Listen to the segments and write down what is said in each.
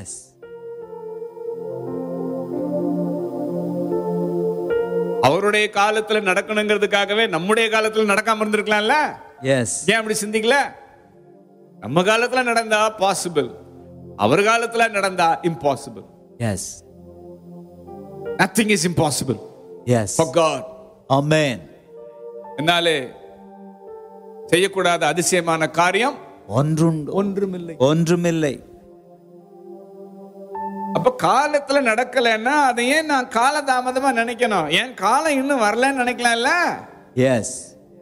S அவருடைய காலத்துல நடக்கணுங்கிறதுக்காகவே நம்முடைய காலத்துல நடக்காம இருந்திருக்கலாம்ல எஸ் ஏன் அப்படி சிந்திக்கல நம்ம காலத்துல நடந்தா பாசிபிள் அவர் காலத்துல நடந்தா impossible yes nothing is impossible yes for God amen என்னாலே செய்யக்கூடாத அதிசயமான காரியம் ஒன்றுண்டு ஒன்றுமில்லை ஒன்றுமில்லை அப்ப காலத்துல நடக்கலைன்னா அதை ஏன் நான் காலதாமதமா நினைக்கணும் ஏன் காலம் இன்னும் வரலன்னு நினைக்கலாம்ல எஸ்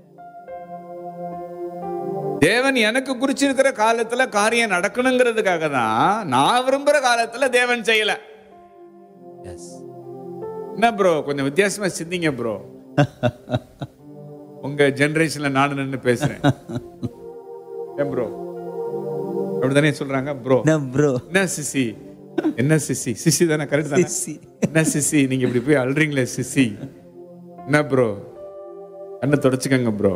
தேவன் எனக்கு குறிச்சிருக்கிற காலத்துல காரியம் நடக்கணுங்கிறதுக்காக தான் நான் விரும்புற காலத்துல தேவன் செய்யல எஸ் என்ன ப்ரோ கொஞ்சம் வித்தியாசமா சிந்திங்க ப்ரோ உங்க ஜெனரேஷன்ல நானும் நின்னு பேசுறேன் ஏன் ப்ரோ அப்படிதானே சொல்றாங்க ப்ரோ ப்ரோ என்ன சிசி என்ன சிசி சிசி தானே கரெக்ட் தானே சிசி. என்ன சிசி நீங்க இப்படி போய் அழுறீங்களே சிசி என்ன ப்ரோ கண்ணை தொடச்சுக்கங்க ப்ரோ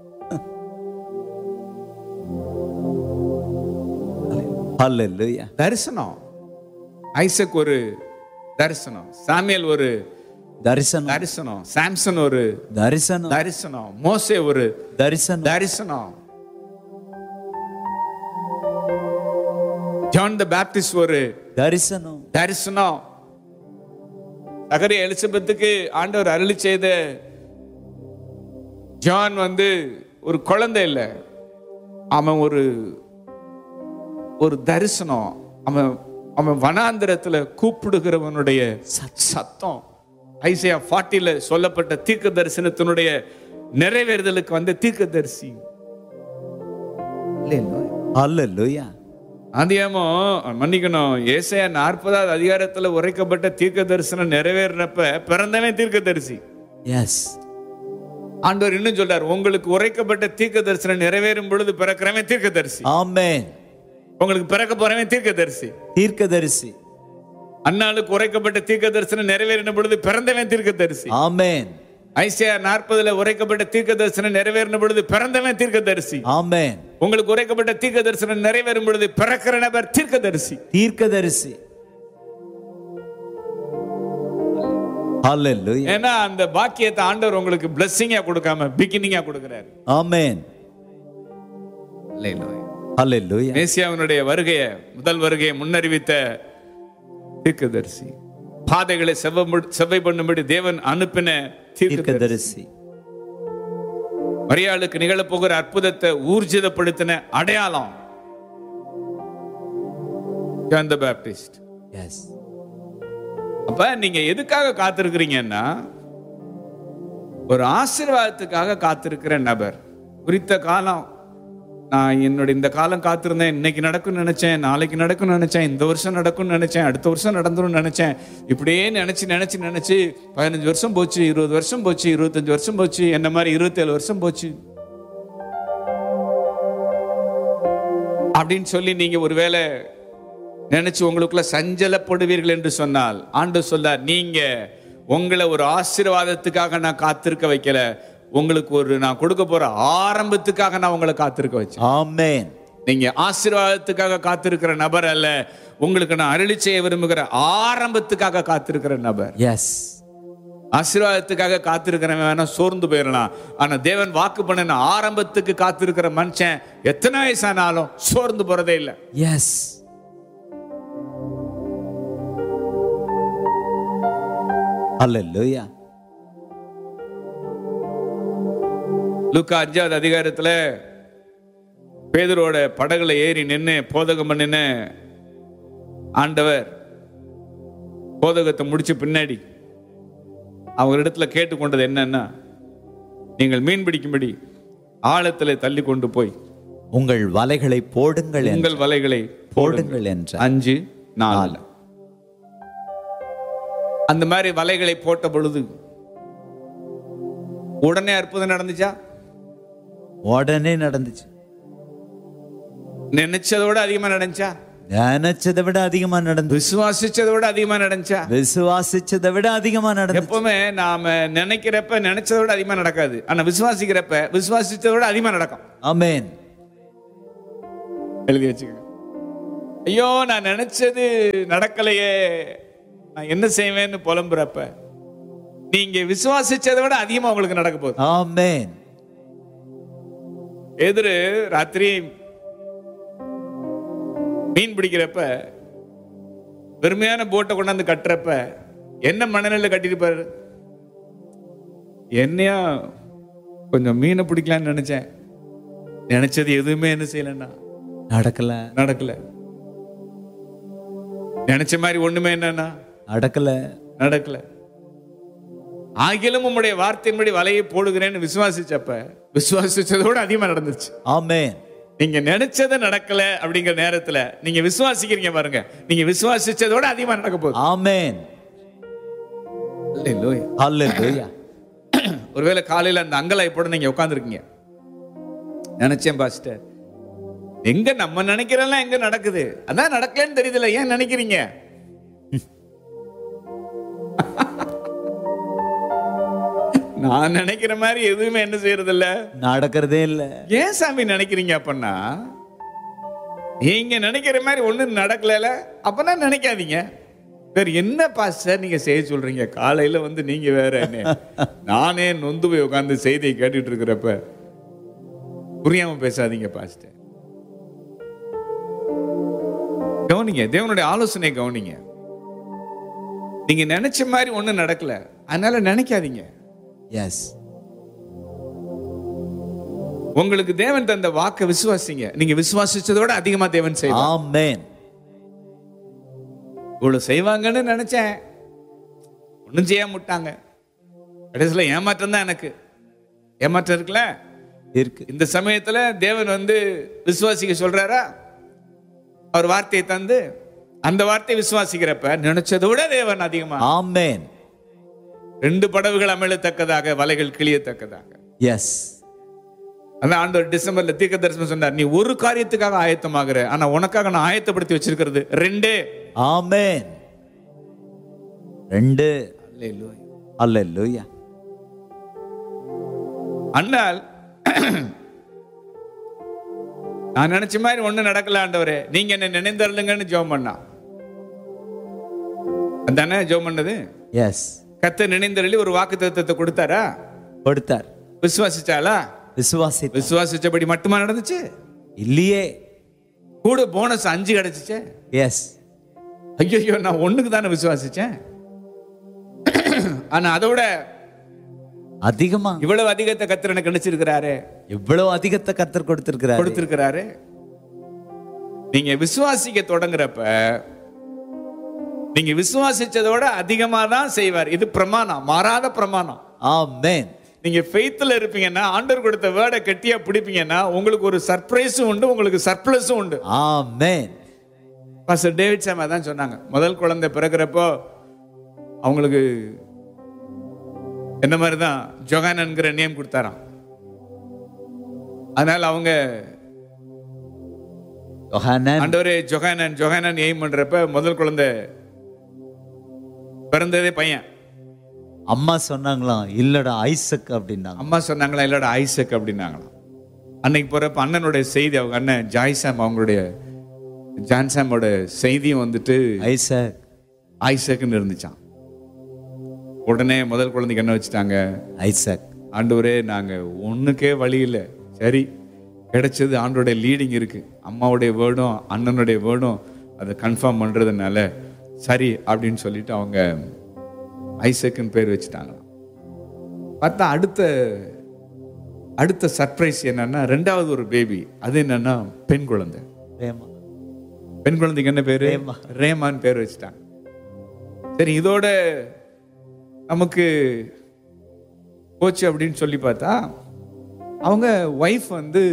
ஹalleluya தரிசனம் ஐசக் ஒரு தரிசனம் சாமியல் ஒரு தரிசனம் தரிசனம் சாம்சன் ஒரு தரிசனம் தரிசனம் மோசே ஒரு தரிசனம் தரிசனம் ஜான் த பேப்டிஸ்ட் ஒரு தரிசனம் தரிசனம் சகரி எலிசபெத்துக்கு ஆண்டவர் அருளி செய்த ஜான் வந்து ஒரு குழந்தை இல்லை அவன் ஒரு ஒரு தரிசனம் அவன் அவன் வனாந்திரத்துல கூப்பிடுகிறவனுடைய சத்தம் ஐசியா ஃபார்ட்டில சொல்லப்பட்ட தீர்க்க தரிசனத்தினுடைய நிறைவேறுதலுக்கு வந்த தீர்க்கதரிசி ஹalleluya அதிகமோ மன்னிக்கணும் ஏசாயா நாற்பதாவது அதிகாரத்துல உரைக்கப்பட்ட தீர்க்க தரிசனம் நிறைவேறினப்ப பிறந்தவன் தீர்க்கதரிசி எஸ் ஆண்டவர் இன்னும் சொல்றார் உங்களுக்கு உரைக்கப்பட்ட தீர்க்க தரிசனம் நிறைவேறும் பொழுது பிறக்கிறவன் தீர்க்கதரிசி ஆமென் உங்களுக்கு பிறக்க போறவன் தீர்க்கதரிசி தீர்க்கதரிசி அண்ணாளுக்கு உரைக்கப்பட்ட தீர்க்க தரிசனம் நிறைவேறின பொழுது பிறந்தவன் தீர்க்கதரிசி ஆமென் ஐசியா நாற்பதுல உரைக்கப்பட்ட தீர்க்க தரிசனம் நிறைவேறின பொழுது பிறந்தவன் தீர்க்கதரிசி ஆமென் உங்களுக்கு உரைக்கப்பட்ட தீர்க்க தரிசனம் நிறைவேறும் பொழுது பிறக்கிற நபர் தீர்க்கதரிசி தீர்க்கதரிசி ஹalleluya ஏன்னா அந்த பாக்கியத்தை ஆண்டவர் உங்களுக்கு பிளஸ்ஸிங்கா கொடுக்காம பிகினிங்கா கொடுக்கிறாரு ஆமென் ஹalleluya மேசியாவினுடைய வருகைய முதல் வருகையை முன்னறிவித்த தீர்க்கதரிசி பாதைகளை செவ்வ செவ்வை பண்ணும்படி தேவன் அனுப்பின தீர்க்கதரிசி தீர்க்கதரிசி மரியாளுக்கு நிகழப்போகிற அற்புதத்தை ஊர்ஜிதப்படுத்தின அடையாளம் John the Baptist எஸ் அப்ப நீங்க எதுக்காக காத்திருக்கிறீங்கன்னா ஒரு ஆசீர்வாதத்துக்காக காத்திருக்கிற நபர் குறித்த காலம் நான் என்னோட இந்த காலம் காத்திருந்தேன் இன்னைக்கு நடக்கும்னு நினைச்சேன் நாளைக்கு நடக்கும்னு நினைச்சேன் இந்த வருஷம் நடக்கும்னு நினைச்சேன் அடுத்த வருஷம் நடந்துரும் நினைச்சேன் இப்படியே நினைச்சு நினைச்சு நினைச்சு பதினஞ்சு வருஷம் போச்சு இருபது வருஷம் போச்சு இருபத்தஞ்சு வருஷம் போச்சு என்ன மாதிரி இருபத்தேழு வருஷம் போச்சு அப்படின்னு சொல்லி நீங்க ஒருவேளை நினைச்சு உங்களுக்குள்ள சஞ்சலப்படுவீர்கள் என்று சொன்னால் ஆண்டு சொல்லார் நீங்க உங்களை ஒரு ஆசீர்வாதத்துக்காக நான் காத்திருக்க வைக்கல உங்களுக்கு ஒரு நான் கொடுக்க போற ஆரம்பத்துக்காக நான் உங்களை காத்திருக்க வச்சேன் ஆமென் நீங்க ஆசீர்வாதத்துக்காக காத்திருக்கிற நபர் அல்ல உங்களுக்கு நான் அருளி செய்ய விரும்புகிற ஆரம்பத்துக்காக காத்திருக்கிற நபர் எஸ் ஆசீர்வாதத்துக்காக காத்திருக்கிறவன் வேணா சோர்ந்து போயிடலாம் ஆனா தேவன் வாக்கு பண்ணின ஆரம்பத்துக்கு காத்திருக்கிற மனுஷன் எத்தனை வயசானாலும் சோர்ந்து போறதே இல்லை எஸ் ஹalleluya லூக்கா அஞ்சாவது அதிகாரத்துல பேதுரோட படகுல ஏறி நின்று போதகம் பண்ணின ஆண்டவர் போதகத்தை முடிச்ச பின்னாடி அவரிடத்துல கேட்டுக்கொண்டது என்னன்னா நீங்கள் மீன் பிடிக்கும்படி ஆழத்துல தள்ளி கொண்டு போய் உங்கள் வலைகளை போடுங்கள் என்று- உங்கள் வலைகளை போடுங்கள் போடுங்கள் என்ற அஞ்சு நாலு அந்த மாதிரி வலைகளை போட்ட பொழுது உடனே அற்புதம் நடந்துச்சா உடனே நடந்துச்சு நினைச்சதை விட அதிகமா நடந்துச்சா நினைச்சதை விட அதிகமா நடந்து விசுவாசிச்சதை விட அதிகமா நடந்துச்சா விசுவாசிச்சதை விட அதிகமா நடந்து எப்பவுமே நாம நினைக்கிறப்ப நினைச்சதை விட அதிகமா நடக்காது ஆனா விசுவாசிக்கிறப்ப விசுவாசிச்சதை விட அதிகமா நடக்கும் ஆமென் எழுதி வச்சுக்கோங்க ஐயோ நான் நினைச்சது நடக்கலையே நான் என்ன செய்வேன்னு புலம்புறப்ப நீங்க விசுவாசிச்சதை விட அதிகமா உங்களுக்கு நடக்க போகுது ஆமென் எதிரு ராத்திரி மீன் பிடிக்கிறப்ப வெறுமையான போட்டை கொண்டாந்து கட்டுறப்ப என்ன மணலில் கட்டிருப்பாரு என்னையா கொஞ்சம் மீனை பிடிக்கலான்னு நினைச்சேன் நினைச்சது எதுவுமே என்ன செய்யலன்னா நடக்கல நடக்கல நினைச்ச மாதிரி ஒண்ணுமே என்னன்னா நடக்கல நடக்கல ஆகிலும் உம்முடைய வார்த்தையின்படி வலையை போடுகிறேன்னு விசுவாசிச்சப்ப விசுவாசிச்சதோட அதிகமா நடந்துச்சு ஆமென் நீங்க நினைச்சது நடக்கல அப்படிங்கிற நேரத்துல நீங்க விசுவாசிக்கிறீங்க பாருங்க நீங்க விசுவாசிச்சதோட அதிகமா நடக்க போகுது ஆமென் Hallelujah. ஹalleluya ஒருவேளை காலையில அந்த அங்கலாய்ப்போட நீங்க உட்காந்துருக்கீங்க நினைச்சேன் பாஸ்டர் எங்க நம்ம நினைக்கிறதெல்லாம் எங்க நடக்குது அதான் நடக்கலன்னு தெரியுதுல ஏன் நினைக்கிறீங்க நான் நினைக்கிற மாதிரி எதுவுமே என்ன செய்யறது இல்ல நடக்கிறதே இல்ல ஏன் சாமி நினைக்கிறீங்க அப்பன்னா நீங்க நினைக்கிற மாதிரி ஒண்ணும் நடக்கல அப்பனா நினைக்காதீங்க வேற என்ன பாஸ்டர் நீங்க செய்ய சொல்றீங்க காலையில வந்து நீங்க வேற என்ன நானே நொந்து போய் உட்கார்ந்து செய்தியை கேட்டுட்டு இருக்கிறப்ப புரியாம பேசாதீங்க பாஸ்டர் கவனிங்க தேவனுடைய ஆலோசனை கவனிங்க நீங்க நினைச்ச மாதிரி ஒண்ணும் நடக்கல அதனால நினைக்காதீங்க எஸ் உங்களுக்கு தேவன் தந்த வாக்க விசுவாசிங்க நீங்க விசுவாசிச்சதோட அதிகமா தேவன் செய்வார் ஆமென் இவ்வளவு செய்வாங்கன்னு நினைச்சேன் ஒண்ணும் செய்ய முட்டாங்க கடைசியில் ஏமாற்றம் தான் எனக்கு ஏமாற்றம் இருக்குல்ல இருக்கு இந்த சமயத்துல தேவன் வந்து விசுவாசிக்க சொல்றாரா அவர் வார்த்தையை தந்து அந்த வார்த்தையை விசுவாசிக்கிறப்ப நினைச்சதை விட தேவன் அதிகமா ஆமென் ரெண்டு படகுகள் அமிழத்தக்கதாக வலைகள் கிளியத்தக்கதாக எஸ் அதான் ஆண்டவர் டிசம்பர்ல தீர்க்க தரிசனம் சொன்னார் நீ ஒரு காரியத்துக்காக ஆயத்தமாகிற ஆனா உனக்காக நான் ஆயத்தப்படுத்தி வச்சிருக்கிறது ரெண்டே ஆமென் ரெண்டு ஹalleluya அண்ணால் நான் நினைச்ச மாதிரி ஒண்ணு நடக்கல ஆண்டவரே நீங்க என்ன நினைந்தருளுங்கன்னு ஜெபம் பண்ணா அதானே ஜெபம் பண்ணது எஸ் கத்த நினைந்தருளி ஒரு வாக்கு தத்துவத்தை கொடுத்தாரா கொடுத்தார் விசுவாசிச்சாளா விசுவாசி விசுவாசிச்சபடி மட்டுமா நடந்துச்சு இல்லையே கூட போனஸ் அஞ்சு கிடைச்சிச்சே எஸ் ஐயோ நான் ஒண்ணுக்கு தானே விசுவாசிச்சேன் ஆனா அதோட அதிகமா இவ்வளவு அதிகத்தை கத்திர எனக்கு கிடைச்சிருக்கிறாரு இவ்வளவு அதிகத்தை கர்த்தர் கொடுத்திருக்கிறார் கொடுத்திருக்கிறாரு நீங்க விசுவாசிக்க தொடங்குறப்ப நீங்க விசுவாசிச்சதோட அதிகமா தான் செய்வார் இது பிரமாணம் மாறாத பிரமாணம் ஆமென் நீங்க ஃபெய்த்ல இருப்பீங்கன்னா ஆண்டவர் கொடுத்த வேர்டை கெட்டியா பிடிப்பீங்கன்னா உங்களுக்கு ஒரு சர்ப்ரைஸும் உண்டு உங்களுக்கு சர்ப்ளஸும் உண்டு ஆமென் பாஸ்டர் டேவிட் சாம் அதான் சொன்னாங்க முதல் குழந்தை பிறக்கிறப்போ அவங்களுக்கு என்ன மாதிரி தான் ஜொகானன்கிற நேம் கொடுத்தாராம் அதனால அவங்க யோሐனான் ஆண்டவரே ஜொகானன் ஜொகானன் எய்ம் பண்றப்ப முதல் குழந்தை பிறந்ததே பையன் அம்மா சொன்னாங்களாம் இல்லடா ஐசக் அப்படின்னாங்க அம்மா சொன்னாங்களா இல்லடா ஐசக் அப்படின்னாங்களாம் அன்னைக்கு போறப்ப அண்ணனுடைய செய்தி அவங்க அண்ணன் ஜாய்சாம் அவங்களுடைய ஜான்சாமோட செய்தியும் வந்துட்டு ஐசக் ஐசக்னு இருந்துச்சான் உடனே முதல் குழந்தைக்கு என்ன வச்சுட்டாங்க ஐசக் ஆண்டவரே நாங்க ஒண்ணுக்கே வழி இல்லை சரி கிடைச்சது ஆண்டோடைய லீடிங் இருக்கு அம்மாவுடைய வேர்டும் அண்ணனுடைய வேர்டும் அதை கன்ஃபார்ம் பண்றதுனால சரி அப்படின்னு சொல்லிட்டு அவங்க ஐசக்குன்னு பேர் வச்சுட்டாங்களாம் பார்த்தா அடுத்த அடுத்த சர்ப்ரைஸ் என்னன்னா ரெண்டாவது ஒரு பேபி அது என்னன்னா பெண் குழந்தை பிரேமா பெண் குழந்தைக்கு என்ன பேரு ரேமா. ரேமான் பேர் வச்சுட்டாங்க சரி இதோட நமக்கு போச்சு அப்படின்னு சொல்லி பார்த்தா அவங்க ஒய்ஃப் வந்து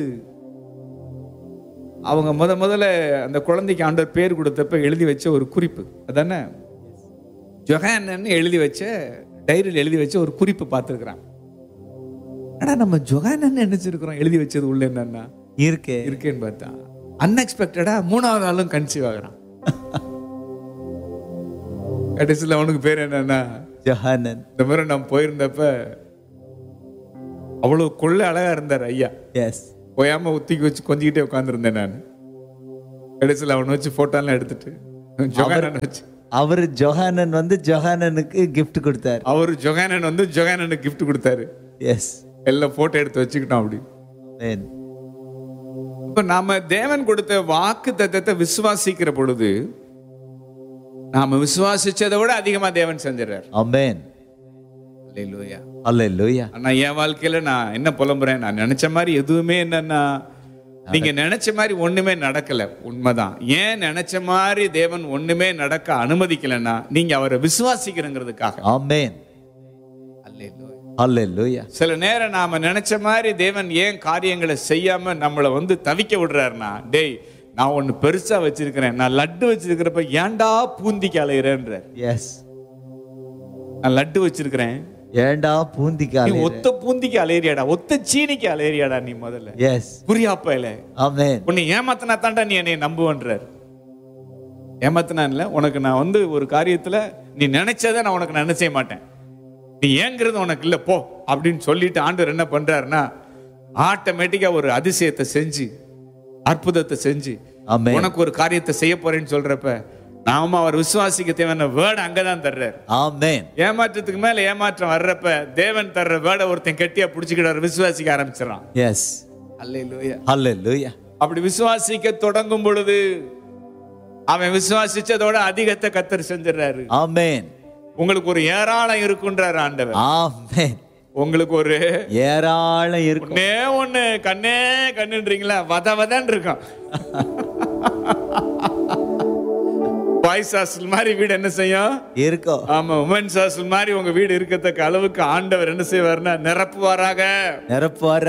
அவங்க முத முதல்ல அந்த குழந்தைக்கு ஆண்டவர் பேர் கொடுத்தப்ப எழுதி வச்ச ஒரு குறிப்பு அதானே ஜொஹானன்னு எழுதி வச்ச டைரியில் எழுதி வச்ச ஒரு குறிப்பு பார்த்துருக்குறாங்க ஆனா நம்ம ஜொஹானன்னு நினைச்சிருக்கிறோம் எழுதி வச்சது உள்ள என்னன்னா இருக்கே இருக்கேன்னு பார்த்தா அன்எக்ஸ்பெக்டடா மூணாவது ஆளும் கன்சீவ் ஆகுறான் கடைசியில் அவனுக்கு பேர் என்னன்னா யோሐனான் இந்த மாதிரி நான் போயிருந்தப்ப அவ்வளவு கொள்ள அழகா இருந்தார் ஐயா எஸ் போயாம உத்திக்கு வச்சு கொஞ்சிக்கிட்டே உட்காந்துருந்தேன் நான் கடைசியில் அவனை வச்சு போட்டோலாம் எடுத்துட்டு ஜொகானன் வச்சு அவர் ஜொஹானன் வந்து ஜொஹானனுக்கு gift கொடுத்தார் அவர் ஜொகானன் வந்து ஜொகானனுக்கு gift கொடுத்தாரு எஸ் எல்லாம் போட்டோ எடுத்து வச்சுக்கிட்டோம் அப்படி ஆமென் இப்ப நாம தேவன் கொடுத்த வாக்கு தத்தத்தை விசுவாசிக்கிற பொழுது நாம விசுவாசிச்சதை விட அதிகமா தேவன் செஞ்சிடறாரு ஆமென் அல்லேலூயா அல்லேலூயா ஆனா என் வாழ்க்கையில நான் என்ன புலம்புறேன் நான் நினைச்ச மாதிரி எதுவுமே என்னன்னா நீங்க நினைச்ச மாதிரி ஒண்ணுமே நடக்கல உண்மைதான் ஏன் நினைச்ச மாதிரி தேவன் ஒண்ணுமே நடக்க அனுமதிக்கலைன்னா நீங்க அவரை விசுவாசிக்கிறங்கிறதுக்காக ஆமென் அல்லேலூயா அல்லேலூயா சில நேரம் நாம நினைச்ச மாதிரி தேவன் ஏன் காரியங்களை செய்யாம நம்மளை வந்து தவிக்க விடுறாருன்னா டேய் நான் ஒண்ணு பெருசா வச்சிருக்கிறேன் நான் லட்டு வச்சிருக்கிறப்ப ஏன்டா பூந்திக்கு அலையிறேன்ற எஸ் நான் லட்டு வச்சிருக்கிறேன் ஏண்டா நீ பூந்திக்காலே ஒத்த பூந்திக்கு அலையறியாடா ஒத்த சீனிக்கு அலையறியாடா நீ முதல்ல எஸ் புரியாப்பையில ஆமென் உன்னை ஏமாத்தினா தாண்டா நீ என்னை நம்புவன்றார் ஏமாத்தினா இல்ல உனக்கு நான் வந்து ஒரு காரியத்துல நீ நினைச்சதை நான் உனக்கு நான் செய்ய மாட்டேன் நீ ஏங்கிறது உனக்கு இல்ல போ அப்படின்னு சொல்லிட்டு ஆண்டவர் என்ன பண்றாருன்னா ஆட்டோமேட்டிக்கா ஒரு அதிசயத்தை செஞ்சு அற்புதத்தை செஞ்சு ஆமென் உனக்கு ஒரு காரியத்தை செய்ய போறேன்னு சொல்றப்ப நாம அவர் விசுவாசிக்க தேவையான வேர்டு அங்கதான் தர்றாரு ஆமென் ஏமாற்றத்துக்கு மேல ஏமாற்றம் வர்றப்ப தேவன் தர்ற வேர்டை ஒருத்தன் கெட்டியா புடிச்சுக்கிட்டு விசுவாசிக்க ஆரம்பிச்சிடறான் எஸ் அல்லேலூயா அல்லேலூயா அப்படி விசுவாசிக்க தொடங்கும் பொழுது அவன் விசுவாசிச்சதோட அதிகத்தை கத்தர் செஞ்சிடறாரு ஆமென் உங்களுக்கு ஒரு ஏராளம் இருக்குன்றாரு ஆண்டவர் ஆமென் உங்களுக்கு ஒரு ஏராளம் இருக்கும் ஒண்ணே ஒண்ணு கண்ணே கண்ணுன்றீங்களா வத வதன்னு இருக்கான் பாய்ஸ் ஹாஸ்டல் மாதிரி வீடு என்ன செய்யும் இருக்கும் ஆமா உமன்ஸ் ஹாஸ்டல் மாதிரி உங்க வீடு இருக்கத்தக்க அளவுக்கு ஆண்டவர் என்ன செய்வார்னா நிரப்புவாராக நிரப்புவார்